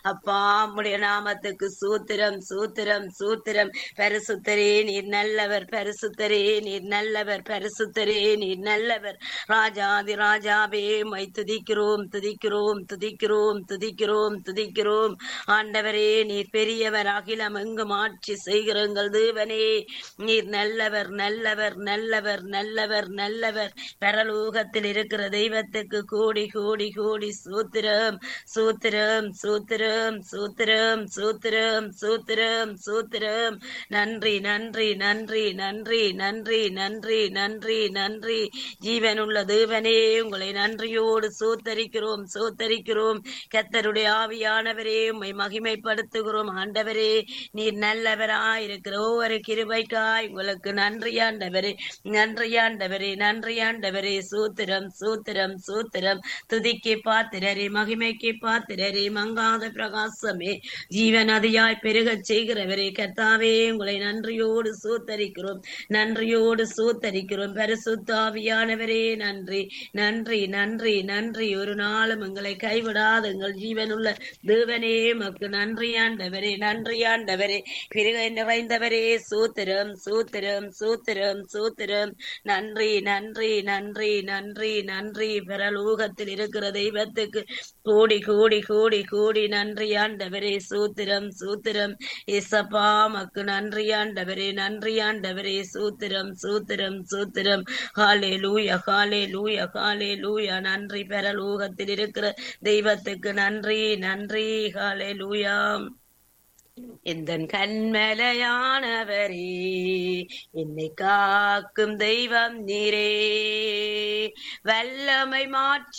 அப்பா உம்முடைய நாமத்துக்கு சூத்திரம் சூத்திரம் சூத்திரம் பரிசுத்தரே நீர் நல்லவர் பரிசுத்தரே நீர் நல்லவர் பரிசுத்தரே நீர் நல்லவர் ராஜாதி ராஜாவே மை துதிக்கிறோம் துதிக்கிறோம் துதிக்கிறோம் துதிக்கிறோம் துதிக்கிறோம் ஆண்டவரே நீர் பெரியவர் அகிலம் எங்கும் ஆட்சி செய்கிறங்கள் தேவனே நீர் நல்லவர் நல்லவர் நல்லவர் நல்லவர் நல்லவர் பரலோகத்தில் இருக்கிற தெய்வத்துக்கு கோடி கோடி கோடி சூத்திரம் சூத்திரம் சூத்திரம் சூத்திரம் சூத்திரம் சூத்திரம் சூத்திரம் நன்றி நன்றி நன்றி நன்றி நன்றி நன்றி நன்றி நன்றி ஜீவனுள்ள தேவனே உங்களை நன்றியோடு சூத்தரிக்கிறோம் சூத்தரிக்கிறோம் கத்தருடைய ஆவியானவரே உம்மை மகிமைப்படுத்துகிறோம் ஆண்டவரே நீர் நல்லவராயிருக்கிற ஒவ்வொரு கிருபைக்காய் உங்களுக்கு நன்றி ஆண்டவரே நன்றி ஆண்டவரே நன்றி ஆண்டவரே சூத்திரம் சூத்திரம் சூத்திரம் துதிக்கு பாத்திரரே மகிமைக்கு பாத்திரரே மங்காத பிரகாசமே ஜீவன் அதியாய் பெருகச் செய்கிறவரே கர்த்தாவே உங்களை நன்றியோடு சூத்தரிக்கிறோம் நன்றியோடு சூத்தரிக்கிறோம் பரிசுத்தாவியானவரே நன்றி நன்றி நன்றி நன்றி ஒரு நாளும் எங்களை கைவிடாத எங்கள் ஜீவனுள்ள தேவனே மக்கு நன்றியாண்டவரே நன்றியாண்டவரே பிறகை நிறைந்தவரே சூத்திரம் சூத்திரம் சூத்திரம் சூத்திரம் நன்றி நன்றி நன்றி நன்றி நன்றி பரலோகத்தில் இருக்கிற தெய்வத்துக்கு கோடி கோடி கோடி கோடி நன்றி ஆண்டவரே சூத்திரம் சூத்திரம் இசப்பா மக்கு நன்றி ஆண்டவரே நன்றி ஆண்டவரே சூத்திரம் சூத்திரம் சூத்திரம் ஹாலே லூயா ஹாலே லூயா ஹாலே லூயா நன்றி பரலோகத்தில் இருக்கிற தெய்வத்துக்கு நன்றி நன்றி ஹாலே லூயா இந்த கண்மலையானவரே என்னை காக்கும் தெய்வம் நீரே வல்லமை மாற்றி